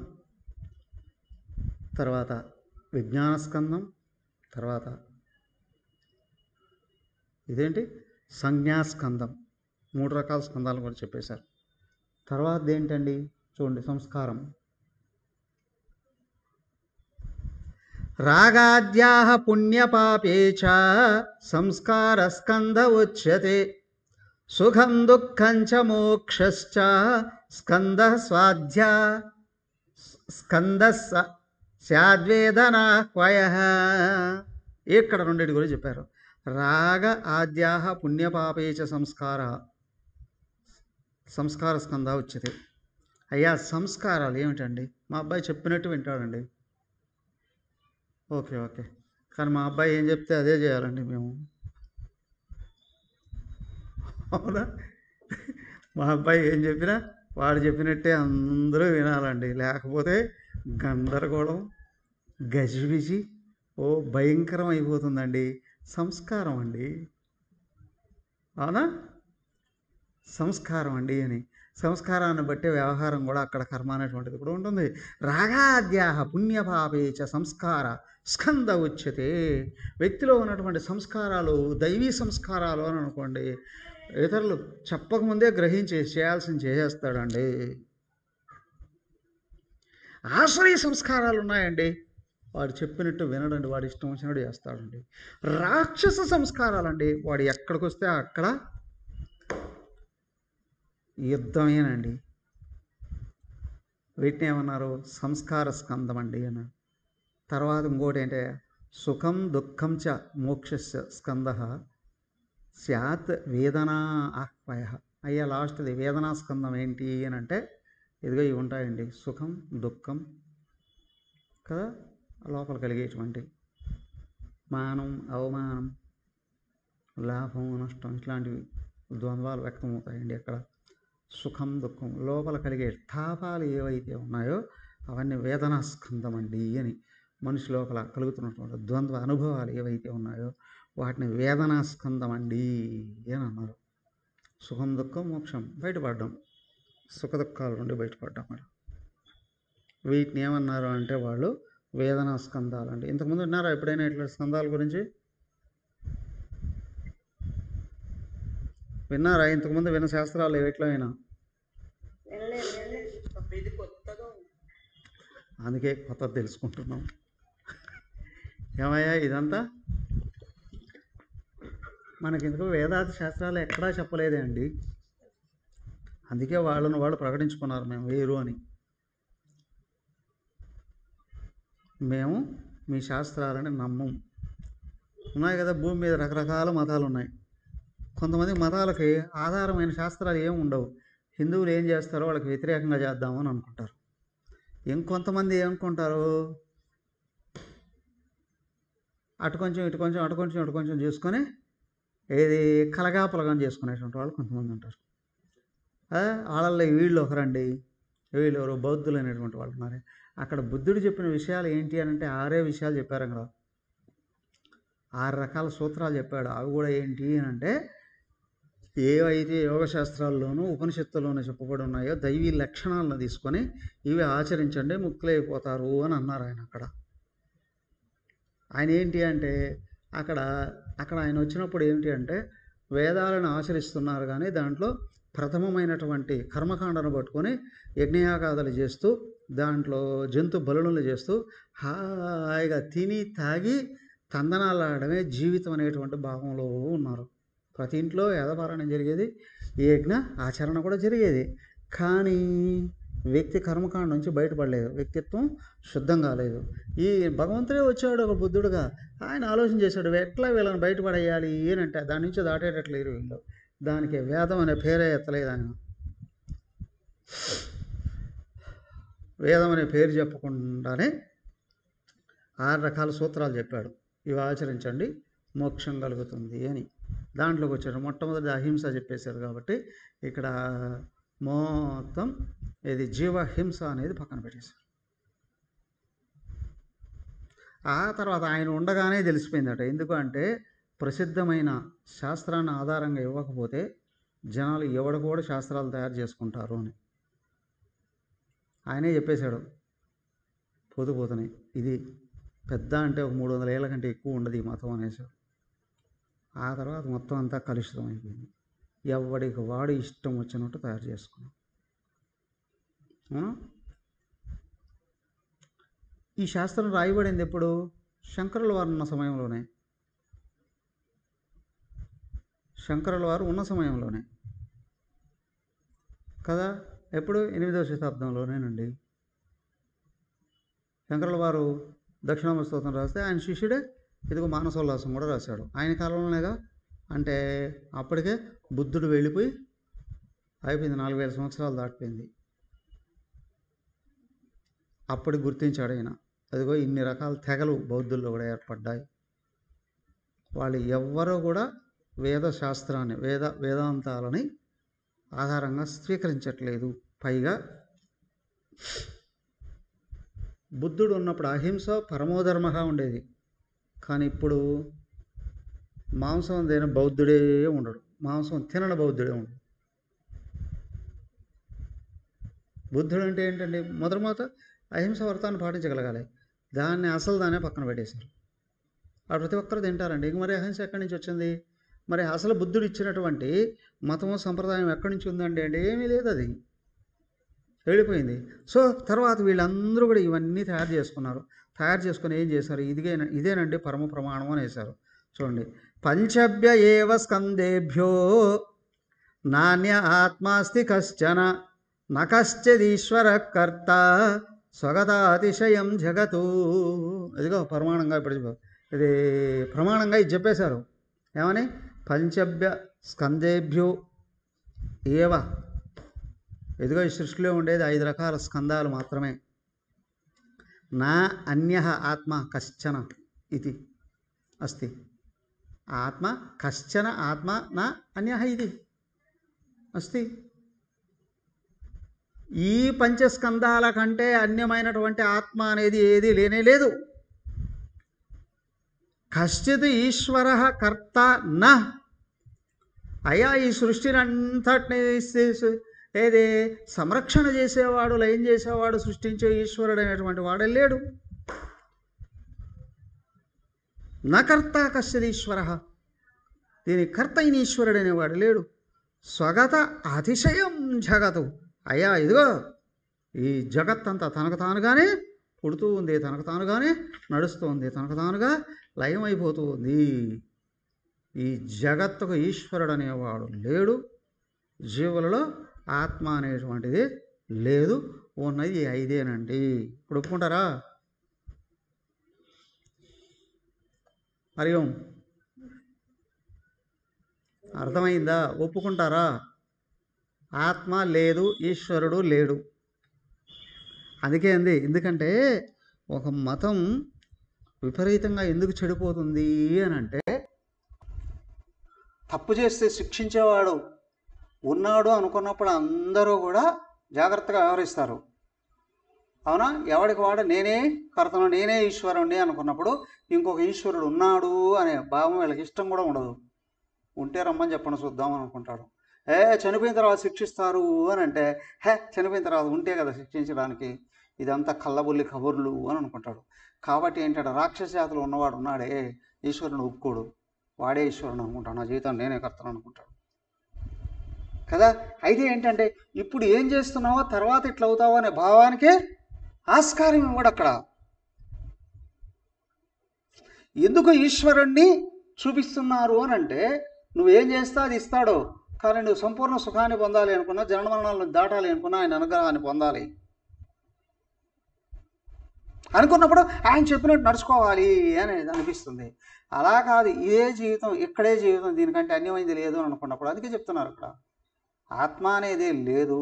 తర్వాత విజ్ఞాన స్కందం తర్వాత ఇదేంటి సంజ్ఞాస్కందం మూడు రకాల స్కందాలు కూడా చెప్పేశారు తర్వాత ఏంటండి చూడండి సంస్కారం రాగాద్యా పుణ్యపాపే చ సంస్కారస్కంద ఉచ్యతే సుఖం దుఃఖం చ మోక్షశ్చ స్కంద స్వాధ్యా స్కంద స్యాద్వేదనాహ్వయ ఇక్కడ రెండింటి గురించి చెప్పారు రాగ ఆద్యాహ పుణ్యపాపేచ సంస్కార సంస్కార స్కంద ఉచ్యతే అయ్యా సంస్కారాలు ఏమిటండి మా అబ్బాయి చెప్పినట్టు వింటాడండి ఓకే ఓకే కానీ మా అబ్బాయి ఏం చెప్తే అదే చేయాలండి మేము అవునా మా అబ్బాయి ఏం చెప్పినా వాడు చెప్పినట్టే అందరూ వినాలండి లేకపోతే గందరగోళం గజిబిజి ఓ భయంకరం అయిపోతుందండి సంస్కారం అండి అవునా సంస్కారం అండి అని సంస్కారాన్ని బట్టి వ్యవహారం కూడా అక్కడ కర్మ అనేటువంటిది కూడా ఉంటుంది రాగాద్యాహ పుణ్యపాపేచ సంస్కార స్కంద ఉచ్యతే వ్యక్తిలో ఉన్నటువంటి సంస్కారాలు దైవీ సంస్కారాలు అని అనుకోండి ఇతరులు చెప్పకముందే గ్రహించి చేయాల్సింది చేసేస్తాడండి ఆశ్రయ సంస్కారాలు ఉన్నాయండి వాడు చెప్పినట్టు వినడండి వాడు ఇష్టం వచ్చినట్టు చేస్తాడండి రాక్షస సంస్కారాలండి వాడు ఎక్కడికి వస్తే అక్కడ యుద్ధమేనండి వీటిని ఏమన్నారు సంస్కార స్కందం అండి అని తర్వాత ఇంకోటి ఏంటంటే సుఖం దుఃఖం చ మోక్షస్య స్కంద స్యాత్ వేదనా ఆహ్వయ అయ్యా లాస్ట్ది వేదనా స్కందం ఏంటి అని అంటే ఇదిగో ఇవి ఉంటాయండి సుఖం దుఃఖం కదా లోపల కలిగేటువంటి మానం అవమానం లాభం నష్టం ఇట్లాంటివి ద్వంద్వాలు వ్యక్తమవుతాయండి అక్కడ సుఖం దుఃఖం లోపల కలిగే తాపాలు ఏవైతే ఉన్నాయో అవన్నీ వేదనా స్కందం అండి అని మనిషి లోపల కలుగుతున్నటువంటి ద్వంద్వ అనుభవాలు ఏవైతే ఉన్నాయో వాటిని వేదనా స్కందం అండి అని అన్నారు సుఖం దుఃఖం మోక్షం బయటపడడం సుఖ దుఃఖాల నుండి బయటపడడం మరి వీటిని ఏమన్నారు అంటే వాళ్ళు వేదనా స్కందాలు అండి ఇంతకుముందు విన్నారా ఎప్పుడైనా ఇట్లా స్కందాల గురించి విన్నారా ఇంతకుముందు విన్న శాస్త్రాలు ఎట్లా వినా వెళ్ళలేదు వెళ్ళలేదు ఇది కొత్తగా ఉంది అందుకే కొత్త తెలుసుకుంటున్నాం ఏమయ్యా ఇదంతా మనకి ఇందుకు వేదాంత శాస్త్రాలు ఎక్కడా చెప్పలేదే అండి అందుకే వాళ్ళను వాళ్ళు ప్రకటించుకున్నారు మేము వేరు అని మేము మీ శాస్త్రాలని నమ్మం ఉన్నాయి కదా భూమి మీద రకరకాల మతాలు ఉన్నాయి కొంతమంది మతాలకి ఆధారమైన శాస్త్రాలు ఏమి ఉండవు హిందువులు ఏం చేస్తారో వాళ్ళకి వ్యతిరేకంగా చేద్దామని అనుకుంటారు ఇంకొంతమంది ఏమనుకుంటారు అటు కొంచెం ఇటు కొంచెం అటు కొంచెం ఇటు కొంచెం చేసుకొని ఏది కలగాపలగం చేసుకునేటువంటి వాళ్ళు కొంతమంది ఉంటారు ఆ, వాళ్ళల్లో వీళ్ళు ఒకరండి వీళ్ళు ఎవరు బౌద్ధులు అనేటువంటి వాళ్ళు ఉన్నారు అక్కడ బుద్ధుడు చెప్పిన విషయాలు ఏంటి అని అంటే ఆరే విషయాలు చెప్పారు అక్కడ ఆరు రకాల సూత్రాలు చెప్పాడు అవి కూడా ఏంటి అని అంటే ఏవైతే యోగ శాస్త్రాల్లోనూ ఉపనిషత్తుల్లోనూ చెప్పబడి ఉన్నాయో దైవీ లక్షణాలను తీసుకొని ఇవి ఆచరించండి ముక్తులైపోతారు అని అన్నారు ఆయన అక్కడ ఆయన ఏంటి అంటే అక్కడ అక్కడ ఆయన వచ్చినప్పుడు ఏంటి అంటే వేదాలను ఆచరిస్తున్నారు కానీ దాంట్లో ప్రథమమైనటువంటి కర్మకాండను పట్టుకొని యజ్ఞయాగాదులు చేస్తూ దాంట్లో జంతు బలులను చేస్తూ హాయిగా తిని తాగి తందనాలాడమే జీవితం అనేటువంటి భావంలో ఉన్నారు ప్రతి ఇంట్లో యథపారాయణం జరిగేది యజ్ఞ ఆచరణ కూడా జరిగేది కానీ వ్యక్తి కర్మకాండ నుంచి బయటపడలేదు వ్యక్తిత్వం శుద్ధం కాలేదు ఈ భగవంతుడే వచ్చాడు ఒక బుద్ధుడుగా ఆయన ఆలోచన చేశాడు ఎట్లా వీళ్ళని బయటపడేయాలి ఏనంటే దాని నుంచి దాటేటట్లేరు వీళ్ళు దానికి వేదం అనే పేరే ఎత్తలేదు ఆయన వేదం అనే పేరు చెప్పకుండానే ఆరు రకాల సూత్రాలు చెప్పాడు ఇవి ఆచరించండి మోక్షం కలుగుతుంది అని దాంట్లోకి వచ్చాడు మొట్టమొదటి అహింస చెప్పేశారు కాబట్టి ఇక్కడ మొత్తం ఇది జీవహింస అనేది పక్కన పెట్టేశారు ఆ తర్వాత ఆయన ఉండగానే తెలిసిపోయిందట ఎందుకు అంటే ప్రసిద్ధమైన శాస్త్రాన్ని ఆధారంగా ఇవ్వకపోతే జనాలు ఎవడు కూడా శాస్త్రాలు తయారు చేసుకుంటారు అని ఆయనే చెప్పేశాడు పోతు పోతని ఇది పెద్ద అంటే ఒక మూడు వందల ఏళ్ళ కంటే ఎక్కువ ఉండదు ఈ మతం అనేసాడు ఆ తర్వాత మొత్తం అంతా కలుషితం అయిపోయింది ఎవడికి వాడు ఇష్టం వచ్చినట్టు తయారు చేసుకున్నాం అవునా ఈ శాస్త్రం రాయబడింది ఎప్పుడు శంకరుల వారు ఉన్న సమయంలోనే శంకరుల వారు ఉన్న సమయంలోనే కదా ఎప్పుడు ఎనిమిదవ శతాబ్దంలోనేనండి శంకరుల వారు దక్షిణామ స్తోత్రం రాస్తే ఆయన శిష్యుడే ఇదిగో మానసోల్లాసం కూడా రాశాడు ఆయన కాలంలోనేగా అంటే అప్పటికే బుద్ధుడు వెళ్ళిపోయి అయిపోయింది నాలుగు వేల సంవత్సరాలు దాటిపోయింది అప్పుడు గుర్తించాడు ఆయన అదిగో ఇన్ని రకాల తెగలు బౌద్ధుల్లో కూడా ఏర్పడ్డాయి వాళ్ళు ఎవ్వరూ కూడా వేద శాస్త్రాన్ని వేద వేదాంతాలని ఆధారంగా స్వీకరించట్లేదు పైగా బుద్ధుడు ఉన్నప్పుడు అహింస పరమోధర్మగా ఉండేది కానీ ఇప్పుడు మాంసం తిన బౌద్ధుడే ఉండడు మాంసం తినని బౌద్ధుడే ఉండడు బుద్ధుడు అంటే ఏంటండి మొదటి మొదట అహింస వ్రతాన్ని పాటించగలగాలి దాన్ని అసలు దాన్నే పక్కన పెట్టేశారు ఆ ప్రతి ఒక్కరు తింటారండి ఇంక మరి అహింస ఎక్కడి నుంచి వచ్చింది మరి అసలు బుద్ధుడు ఇచ్చినటువంటి మతము సంప్రదాయం ఎక్కడి నుంచి ఉందండి అంటే ఏమీ లేదు అది వెళ్ళిపోయింది సో తర్వాత వీళ్ళందరూ కూడా ఇవన్నీ తయారు చేసుకున్నారు తయారు చేసుకుని ఏం చేశారు ఇదిగే ఇదేనండి పరమ ప్రమాణం అని వేశారు చూడండి పంచభ్య ఏవ స్కందేభ్యో నాణ్య ఆత్మాస్తి కశ్చన నకశ్చదీశ్వర కర్త స్వగతాతిశయం జగతు ఇదిగో ప్రమాణంగా ఇప్పుడు చెప్పు. ఇది ప్రమాణంగా ఇది చెప్పేశారు ఏమని పంచభ్య స్కందేభ్యో ఏవ ఇదిగో ఈ సృష్టిలో ఉండేది ఐదు రకాల స్కందాలు మాత్రమే నా అన్య ఆత్మ కశ్చన ఇది అస్తి ఆత్మ కశ్చన ఆత్మ నా అన్య ఇది అస్తి ఈ పంచస్కందాల కంటే అన్యమైనటువంటి ఆత్మ అనేది ఏది లేనే లేదు కశ్చిత్ ఈశ్వర కర్త నా అయా ఈ సృష్టిని అంతటిని ఏది సంరక్షణ చేసేవాడు లయం చేసేవాడు సృష్టించే ఈశ్వరుడు అనేటువంటి వాడే లేడు నకర్త కశ్చిదీశ్వర దీని కర్త అయిన ఈశ్వరుడు అనేవాడు లేడు స్వగత అతిశయం జగతు అయ్యా ఇదిగో ఈ జగత్తంతా తనకు తానుగానే పుడుతూ ఉంది తనకు తానుగానే నడుస్తూ ఉంది తనకు తానుగా లయం అయిపోతూ ఉంది ఈ జగత్తుకు ఈశ్వరుడు అనేవాడు లేడు జీవులలో ఆత్మ అనేటువంటిది లేదు ఉన్నది ఈ ఐదేనండి ఇప్పుడు ఒప్పుకుంటారా హరి ఓం అర్థమైందా ఒప్పుకుంటారా ఆత్మ లేదు ఈశ్వరుడు లేడు అందుకే అంది ఎందుకంటే ఒక మతం విపరీతంగా ఎందుకు చెడిపోతుంది అని అంటే తప్పు చేస్తే శిక్షించేవాడు ఉన్నాడు అనుకున్నప్పుడు అందరూ కూడా జాగ్రత్తగా వ్యవహరిస్తారు అవునా ఎవడికి వాడు నేనే కర్తను నేనే ఈశ్వరుణ్ణి అనుకున్నప్పుడు ఇంకొక ఈశ్వరుడు ఉన్నాడు అనే భావం వీళ్ళకి ఇష్టం కూడా ఉండదు ఉంటే రమ్మని చెప్పండి చూద్దాం అనుకుంటాడు ఏ చనిపోయిన తర్వాత శిక్షిస్తారు అని అంటే హే చనిపోయిన తర్వాత ఉంటే కదా శిక్షించడానికి ఇదంతా కళ్ళబుల్లి కబుర్లు అని అనుకుంటాడు కాబట్టి ఏంటంటే రాక్షస జాతులు ఉన్నవాడు ఉన్నాడే ఈశ్వరుని ఒప్పుకోడు వాడే ఈశ్వరుని అనుకుంటాడు నా జీవితం నేనే కర్తను అనుకుంటాడు కదా అయితే ఏంటంటే ఇప్పుడు ఏం చేస్తున్నావో తర్వాత ఇట్లా అవుతావో అనే భావానికే ఆస్కారం ఇవ్వడు అక్కడ ఎందుకు ఈశ్వరుణ్ణి చూపిస్తున్నారు అని అంటే నువ్వేం చేస్తా అది ఇస్తాడు కానీ నువ్వు సంపూర్ణ సుఖాన్ని పొందాలి అనుకున్నా జనన మరణాలను దాటాలి అనుకున్నా ఆయన అనుగ్రహాన్ని పొందాలి అనుకున్నప్పుడు ఆయన చెప్పినట్టు నడుచుకోవాలి అనేది అనిపిస్తుంది అలా కాదు ఇదే జీవితం ఇక్కడే జీవితం దీనికంటే అన్యమైంది లేదు అని అనుకున్నప్పుడు అందుకే చెప్తున్నారు ఇక్కడ ఆత్మ అనేది లేదు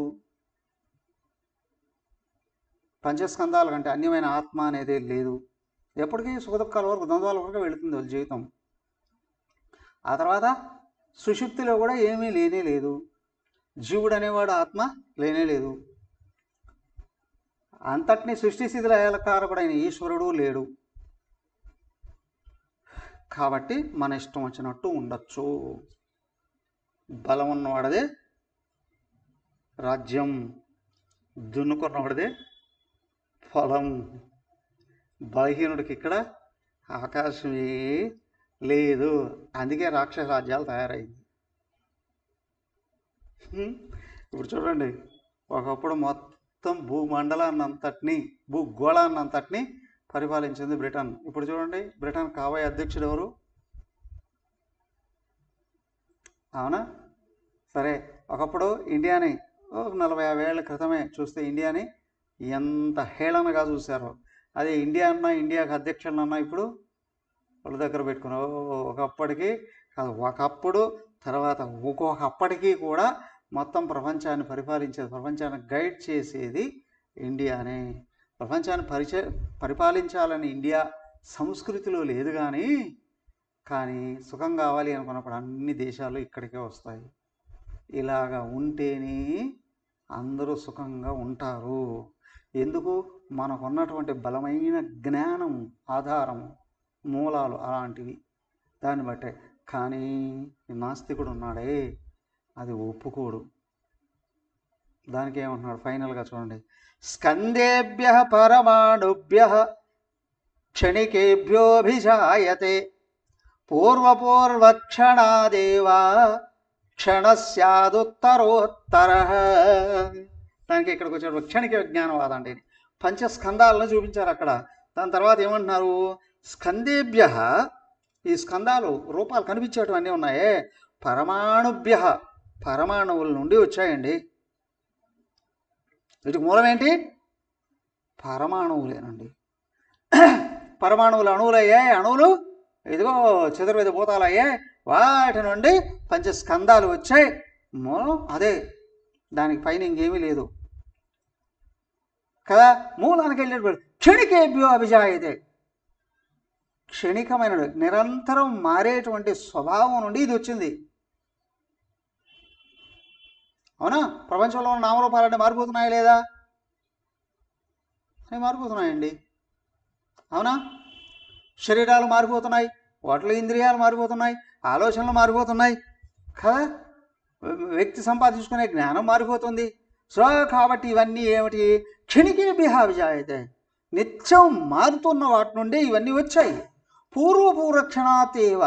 పంచస్కందాల కంటే అన్యమైన ఆత్మ అనేది లేదు ఎప్పటికీ సుఖదుఖాల వరకు ద్వంద్వాల వరకు వెళుతుంది వాళ్ళ జీవితం ఆ తర్వాత సుషుప్తిలో కూడా ఏమీ లేనే లేదు జీవుడు అనేవాడు ఆత్మ లేనే లేదు అంతటిని సృష్టి స్థితిల కారకుడైన ఈశ్వరుడు లేడు కాబట్టి మన ఇష్టం వచ్చినట్టు ఉండొచ్చు బలం ఉన్నవాడదే రాజ్యం దున్నుకున్నవాడిదే ఫలం బలహీనుడికి ఇక్కడ అవకాశమే లేదు అందుకే రాక్షస రాజ్యాలు తయారైంది హ్మ్. ఇప్పుడు చూడండి ఒకప్పుడు మొత్తం భూమండలాన్ని అంతటిని భూగోళాన్ని అంతటిని పరిపాలించింది బ్రిటన్ ఇప్పుడు చూడండి బ్రిటన్ కాబోయే అధ్యక్షుడు ఎవరు అవునా సరే ఒకప్పుడు ఇండియాని ఒక నలభై యాభై ఏళ్ళ క్రితమే చూస్తే ఇండియాని ఎంత హేళనగా చూశారు అదే ఇండియా అన్నా ఇండియాకి అధ్యక్షులన్నా ఇప్పుడు ఒళ్ళ దగ్గర పెట్టుకుని ఓ ఒకప్పటికి కాదు ఒకప్పుడు తర్వాత ఒక్కొక్కప్పటికీ కూడా మొత్తం ప్రపంచాన్ని పరిపాలించేది ప్రపంచాన్ని గైడ్ చేసేది ఇండియానే ప్రపంచాన్ని పరిచయ పరిపాలించాలని ఇండియా సంస్కృతిలో లేదు కానీ కానీ సుఖం కావాలి అనుకున్నప్పుడు అన్ని దేశాలు ఇక్కడికే వస్తాయి ఇలాగా ఉంటేనే అందరూ సుఖంగా ఉంటారు ఎందుకు మనకున్నటువంటి బలమైన జ్ఞానం ఆధారం మూలాలు అలాంటివి దాన్ని బట్టే కానీ ఈ నాస్తికుడు ఉన్నాడే అది ఒప్పుకోడు దానికి ఏమంటున్నాడు ఫైనల్గా చూడండి స్కందేభ్య పరమాణుభ్య క్షణికేభ్యోభిజాయతే పూర్వపూర్వక్షణాదేవా క్షణస్యాదుత్తరోత్తర దానికి ఇక్కడికి వచ్చాడు క్షణిక విజ్ఞానవాదం అంటే ఇది. పంచస్కందాలను చూపించారు అక్కడ దాని తర్వాత ఏమంటున్నారు స్కందేభ్య ఈ స్కందాలు రూపాలు కనిపించేటివన్నీ ఉన్నాయే పరమాణుభ్య పరమాణువుల నుండి వచ్చాయండి వీటికి మూలం ఏంటి పరమాణువులేనండి పరమాణువులు అణువులు అయ్యాయి అణువులు ఇదిగో చతుర్వేద భూతాలు అయ్యాయి వాటి నుండి పంచస్కందాలు వచ్చాయి మూలం అదే దానికి పైన ఇంకేమీ లేదు కదా మూలానికి వెళ్ళేటప్పుడు క్షణికేభ్యో అభిజాయితే క్షణికమైన నిరంతరం మారేటువంటి స్వభావం నుండి ఇది వచ్చింది అవునా ప్రపంచంలో ఉన్న నామరూపాలన్నీ మారిపోతున్నాయా లేదా అవి మారిపోతున్నాయండి అవునా శరీరాలు మారిపోతున్నాయి వాటిలో ఇంద్రియాలు మారిపోతున్నాయి ఆలోచనలు మారిపోతున్నాయి కదా వ్యక్తి సంపాదించుకునే జ్ఞానం మారిపోతుంది సో కాబట్టి ఇవన్నీ ఏమిటి క్షణికే బిహావిజాయితే నిత్యం మారుతున్న వాటి నుండి ఇవన్నీ వచ్చాయి పూర్వపూర్వక్షణాతేవ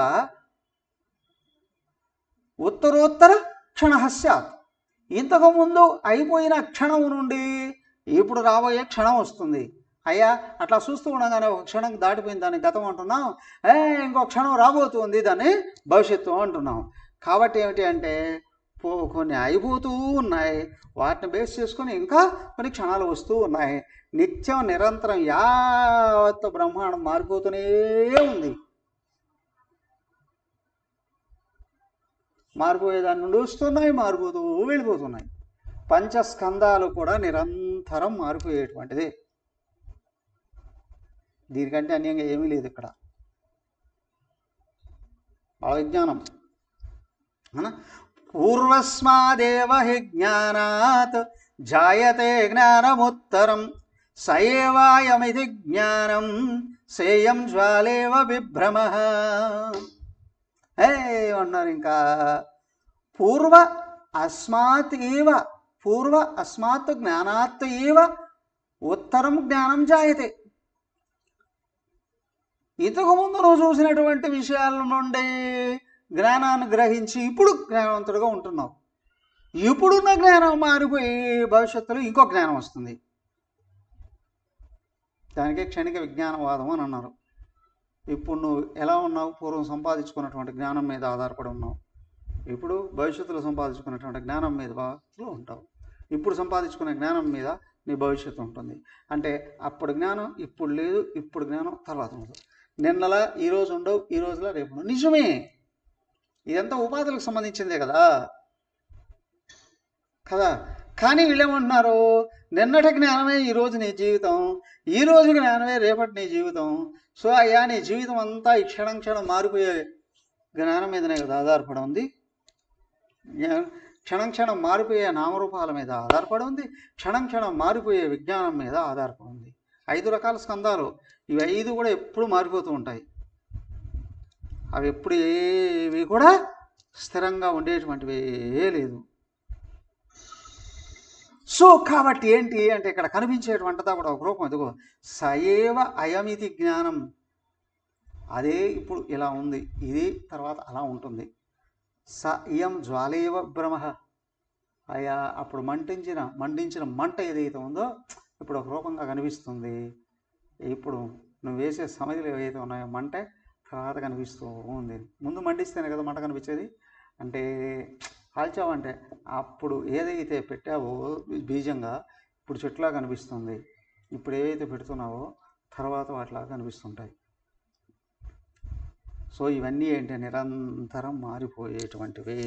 ఉత్తరోత్తర క్షణ స్యాత్ ఇంతకుముందు అయిపోయిన క్షణం నుండి ఇప్పుడు రాబోయే క్షణం వస్తుంది అయ్యా అట్లా చూస్తూ ఉండగానే ఒక క్షణం దాటిపోయింది దాన్ని గతం అంటున్నాం ఏ ఇంకో క్షణం రాబోతుంది దాన్ని భవిష్యత్తు అంటున్నాం కాబట్టి ఏమిటి అంటే పో కొన్ని అయిపోతూ ఉన్నాయి వాటిని బేస్ చేసుకొని ఇంకా కొన్ని క్షణాలు వస్తూ ఉన్నాయి నిత్యం నిరంతరం యావత్ బ్రహ్మాండం మారిపోతూనే ఉంది మారిపోయేదాని నుండి వస్తున్నాయి మారిపోతూ వెళ్ళిపోతున్నాయి పంచస్కందాలు కూడా నిరంతరం మారిపోయేటువంటిది దీనికంటే అన్యంగా ఏమీ లేదు ఇక్కడ బాల విజ్ఞానం అవునా? పూర్వస్మాదేవ హి జ్ఞానాత్ జాయతే జ్ఞానముత్తరం సయేవాయమిది జ్ఞానం సేయం జ్వాలేవ విభ్రమ ఏమన్నారు ఇంకా పూర్వ అస్మాత్ ఏవ పూర్వ అస్మాత్ జ్ఞానాత్ ఏవ ఉత్తరం జ్ఞానం జాయతే ఇంతకు ముందు నువ్వు చూసినటువంటి విషయాల నుండి జ్ఞానాన్ని గ్రహించి ఇప్పుడు జ్ఞానవంతుడిగా ఉంటున్నావు ఇప్పుడున్న జ్ఞానం మారిపోయి భవిష్యత్తులో ఇంకో జ్ఞానం వస్తుంది దానికే క్షణిక విజ్ఞానవాదం అని అన్నారు ఇప్పుడు నువ్వు ఎలా ఉన్నావు పూర్వం సంపాదించుకున్నటువంటి జ్ఞానం మీద ఆధారపడి ఉన్నావు ఇప్పుడు భవిష్యత్తులో సంపాదించుకున్నటువంటి జ్ఞానం మీద భవిష్యత్తులో ఉంటావు ఇప్పుడు సంపాదించుకునే జ్ఞానం మీద నీ భవిష్యత్తు ఉంటుంది అంటే అప్పుడు జ్ఞానం ఇప్పుడు లేదు ఇప్పుడు జ్ఞానం తర్వాత ఉండదు నిన్నలా ఈ రోజు ఉండవు ఈ రోజులా రేపు ఉండవు నిజమే ఇదంతా ఉపాధులకు సంబంధించిందే కదా కదా కానీ వీళ్ళేమంటున్నారు నిన్నటి జ్ఞానమే ఈ రోజు నీ జీవితం ఈ రోజు జ్ఞానమే రేపటి నీ జీవితం సో అయ్యా నీ జీవితం అంతా ఈ క్షణం క్షణం మారిపోయే జ్ఞానం మీదనే కదా ఆధారపడి ఉంది జ్ఞా- క్షణం క్షణం మారిపోయే నామరూపాల మీద ఆధారపడి ఉంది క్షణం క్షణం మారిపోయే విజ్ఞానం మీద ఆధారపడి ఉంది ఐదు రకాల స్కందాలు ఇవి ఐదు కూడా ఎప్పుడు మారిపోతూ ఉంటాయి అవి ఎప్పుడు ఏవి కూడా స్థిరంగా ఉండేటువంటివి లేదు సో కాబట్టి ఏంటి అంటే ఇక్కడ కనిపించేటువంటిదా కూడా ఒక రూపం ఎదుగో సయేవ అయమితి జ్ఞానం అదే ఇప్పుడు ఇలా ఉంది ఇది తర్వాత అలా ఉంటుంది స ఇయం జ్వాలేవ భ్రమ అయా అప్పుడు మంటించిన మండించిన మంట ఏదైతే ఉందో ఇప్పుడు ఒక రూపంగా కనిపిస్తుంది ఇప్పుడు నువ్వు వేసే సమితులు ఏవైతే ఉన్నాయో మంటే తర్వాత కనిపిస్తూ ఉంది ముందు మండిస్తేనే కదా మంట కనిపించేది అంటే కాల్చావంటే అప్పుడు ఏదైతే పెట్టావో బీజంగా ఇప్పుడు చెట్లా కనిపిస్తుంది ఇప్పుడు ఏవైతే పెడుతున్నావో తర్వాత వాటిలా కనిపిస్తుంటాయి సో ఇవన్నీ ఏంటి నిరంతరం మారిపోయేటువంటివి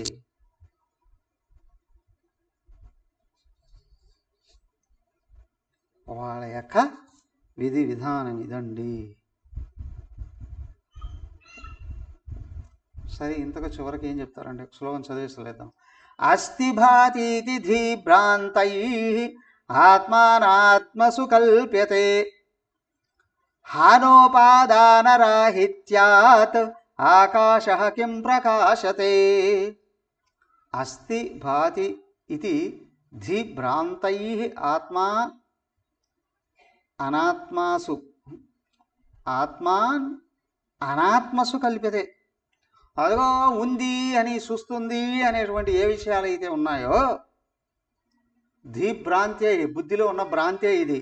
వాళ్ళ యొక్క విధి విధానం ఇదండి సరే ఇంతకు చివరికి ఏం చెప్తారంటే శ్లోకం చదివేసలేద్దాం అస్థి భాతీతి ధీభ్రాంతై ఆత్మానాత్మసు కల్ప్యతే హానోపాదానరాహిత్యాత్ ఆకాశ కిం ప్రకాశతే అస్థి భాతి ఇది ధీభ్రాంతై ఆత్మా అనాత్మాసు ఆత్మాన్ అనాత్మసు కల్పితే అదిగో ఉంది అని చూస్తుంది అనేటువంటి ఏ విషయాలు అయితే ఉన్నాయో ధీభ్రాంతే ఇది బుద్ధిలో ఉన్న భ్రాంతే ఇది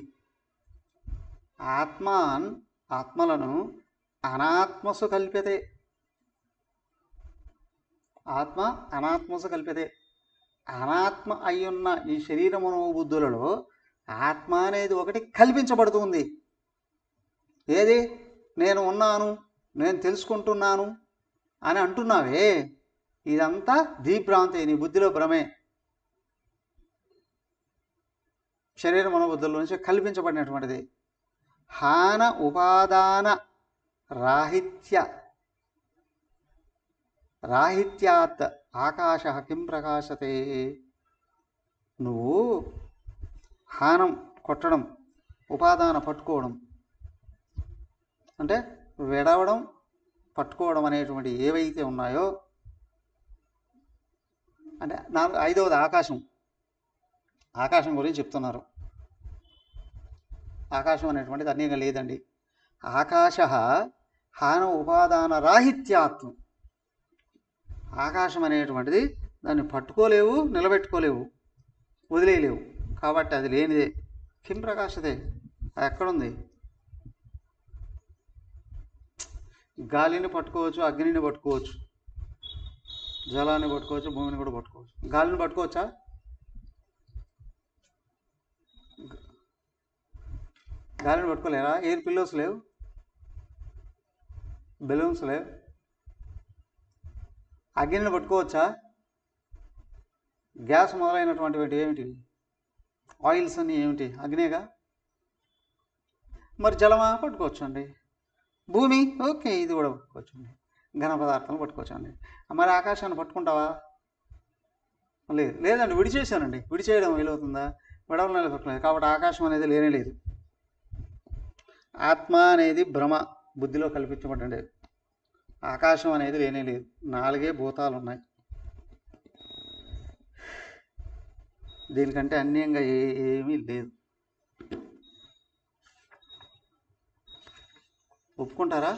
ఆత్మాన్ ఆత్మలను అనాత్మసు కల్పితే ఆత్మ అనాత్మసు కల్పితే అనాత్మ అయ్యున్న ఈ శరీరమును బుద్ధులలో ఆత్మ అనేది ఒకటి కల్పించబడుతుంది ఏది నేను ఉన్నాను నేను తెలుసుకుంటున్నాను అని అంటున్నావే ఇదంతా దీభ్రాంతి నీ బుద్ధిలో భ్రమే శరీర మనోబుద్ధుల నుంచి కల్పించబడినటువంటిది హాన ఉపాదాన రాహిత్య రాహిత్యాత్ ఆకాశ కిం ప్రకాశతే నువ్వు హానం కొట్టడం ఉపాదాన పట్టుకోవడం అంటే విడవడం పట్టుకోవడం అనేటువంటి ఏవైతే ఉన్నాయో అంటే నాలుగు ఐదవది ఆకాశం ఆకాశం గురించి చెప్తున్నారు ఆకాశం అనేటువంటిది అన్యంగా లేదండి ఆకాశ హాన ఉపాదాన రాహిత్యాత్ ఆకాశం అనేటువంటిది దాన్ని పట్టుకోలేవు నిలబెట్టుకోలేవు వదిలేయలేవు కాబట్టి అది లేనిదే కిం ప్రకాశతే అది ఎక్కడుంది గాలిని పట్టుకోవచ్చు అగ్నిని పట్టుకోవచ్చు జలాన్ని పట్టుకోవచ్చు భూమిని కూడా పట్టుకోవచ్చు గాలిని పట్టుకోవచ్చా గాలిని పట్టుకోలేరా ఎయిర్ పిల్లోస్ లేవు బెలూన్స్ లేవు అగ్నిని పట్టుకోవచ్చా గ్యాస్ మొదలైనటువంటివి ఏమిటి ఆయిల్స్ అన్నీ ఏమిటి అగ్నేగా మరి జలమా పట్టుకోవచ్చు అండి భూమి ఓకే ఇది కూడా పట్టుకోవచ్చు అండి ఘన పదార్థాలు పట్టుకోవచ్చు అండి మరి ఆకాశాన్ని పట్టుకుంటావా లేదు లేదండి విడిచేశానండి విడిచేయడం వీలవుతుందా విడవలు నిలబెట్టలేదు కాబట్టి ఆకాశం అనేది లేనే లేదు ఆత్మ అనేది భ్రమ బుద్ధిలో కల్పించబడ్డండి ఆకాశం అనేది లేనే లేదు నాలుగే భూతాలు ఉన్నాయి దీనికంటే అన్యంగా ఏ- ఏమీ లేదు ఒప్పుకుంటారా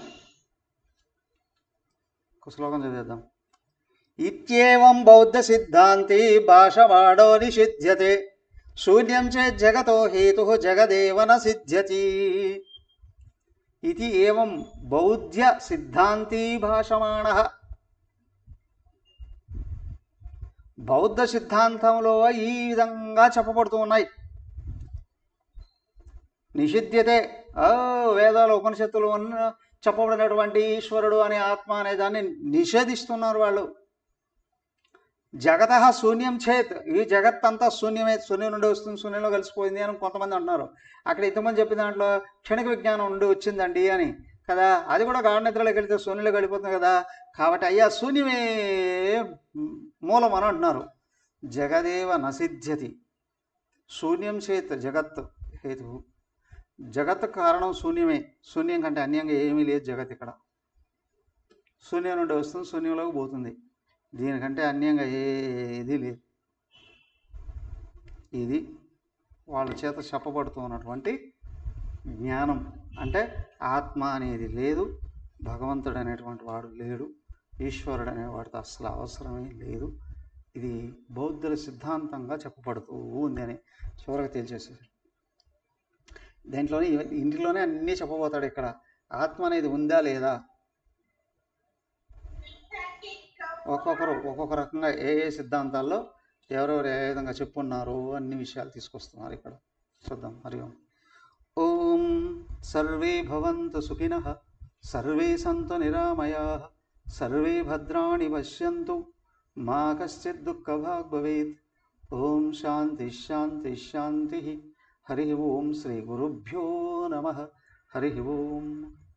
ఒక శ్లోకం చదివేద్దాం ఇత్యేవం బౌద్ధ సిద్ధాంతి భాషవాడో నిషిధ్యతే శూన్యం చే జగతో హేతు జగదేవ న సిద్ధ్యతి ఇది ఏవం బౌద్ధ సిద్ధాంతి భాషమాణ బౌద్ధ సిద్ధాంతంలో ఈ విధంగా చెప్పబడుతూ ఉన్నాయి నిషిధ్యతే ఓ వేదాలు ఉపనిషత్తులు ఉన్న చెప్పబడినటువంటి ఈశ్వరుడు అనే ఆత్మ అనే దాన్ని నిషేధిస్తున్నారు వాళ్ళు జగత శూన్యం చేత్ ఈ జగత్ అంతా శూన్యమే శూన్యం నుండి వస్తుంది శూన్యంలో కలిసిపోయింది అని కొంతమంది అంటున్నారు అక్కడ ఇంతమంది చెప్పిన దాంట్లో క్షణిక విజ్ఞానం నుండి వచ్చిందండి అని కదా అది కూడా గాఢ నిద్రలోకి వెళితే శూన్యంలో గడిపోతుంది కదా కాబట్టి అయ్యా శూన్యమే మూలం అని అంటున్నారు జగదేవ నసిద్ధ్యతి శూన్యం చేత్ జగత్ హేతు జగత్ కారణం శూన్యమే శూన్యం కంటే అన్యంగా ఏమీ లేదు జగత్ ఇక్కడ శూన్యం నుండి వస్తుంది శూన్యంలోకి పోతుంది దీనికంటే అన్యంగా ఏది లేదు ఇది వాళ్ళ చేత చెప్పబడుతూ ఉన్నటువంటి జ్ఞానం అంటే ఆత్మ అనేది లేదు భగవంతుడు అనేటువంటి వాడు లేడు ఈశ్వరుడు అనేవాడితో అసలు అవసరమే లేదు ఇది బౌద్ధుల సిద్ధాంతంగా చెప్పబడుతూ ఉంది అని చివరికి తేల్చేసేసారు దీంట్లోనే ఇవ- ఇంటిలోనే అన్నీ చెప్పబోతాడు ఇక్కడ ఆత్మ అనేది ఉందా లేదా ఒక్కొక్కరు ఒక్కొక్క రకంగా ఏ ఏ సిద్ధాంతాల్లో ఎవరెవరు ఏ విధంగా చెప్పున్నారు అన్ని విషయాలు తీసుకొస్తున్నారు ఇక్కడ చూద్దాం హరి ఓం ఓం సర్వే భవంతు సుఖినః సర్వే సంతు నిరామయాః సర్వే భద్రాణి పశ్యంతు మా కశ్చిత్ దుఃఖభాగ్ భవేత్ ఓం శాంతి శాంతి శాంతి హరి ఓం శ్రీ గురుభ్యో నమ హరి ఓం